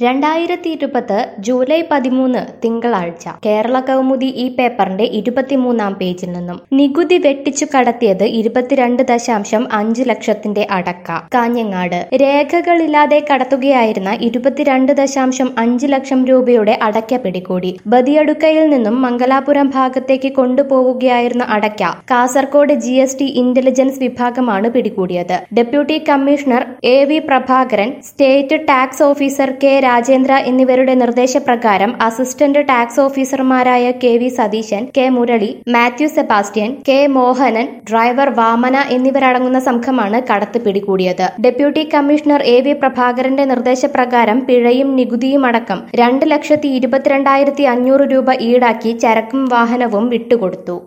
രണ്ടായിരത്തി ഇരുപത് ജൂലൈ പതിമൂന്ന് തിങ്കളാഴ്ച കേരള കൗമുദി ഈ പേപ്പറിന്റെ ഇരുപത്തിമൂന്നാം പേജിൽ നിന്നും നികുതി വെട്ടിച്ചു കടത്തിയത് ഇരുപത്തിരണ്ട് ദശാംശം അഞ്ച് ലക്ഷത്തിന്റെ അടക്ക കാഞ്ഞങ്ങാട് രേഖകളില്ലാതെ കടത്തുകയായിരുന്ന ഇരുപത്തിരണ്ട് ദശാംശം അഞ്ച് ലക്ഷം രൂപയുടെ അടയ്ക്ക പിടികൂടി ബദിയടുക്കയിൽ നിന്നും മംഗലാപുരം ഭാഗത്തേക്ക് കൊണ്ടുപോവുകയായിരുന്ന അടയ്ക്ക Kasaragod G S T intelligence വിഭാഗമാണ് പിടികൂടിയത് deputy commissioner A V Prabhakaran state tax officer K Rajendra എന്നിവരുടെ നിർദ്ദേശപ്രകാരം അസിസ്റ്റന്റ് ടാക്സ് ഓഫീസർമാരായ K V Satheesan K Murali Mathew Sebastian K Mohanan driver Vamana എന്നിവരടങ്ങുന്ന സംഘമാണ് കടത്ത് പിടികൂടിയത് ഡെപ്യൂട്ടി കമ്മീഷണർ എ വി പ്രഭാകരന്റെ നിർദ്ദേശപ്രകാരം പിഴയും നികുതിയും അടക്കം രണ്ട് ലക്ഷത്തി ഇരുപത്തിരണ്ടായിരത്തി അഞ്ഞൂറ് രൂപ ഈടാക്കി ചരക്കും വാഹനവും വിട്ടുകൊടുത്തു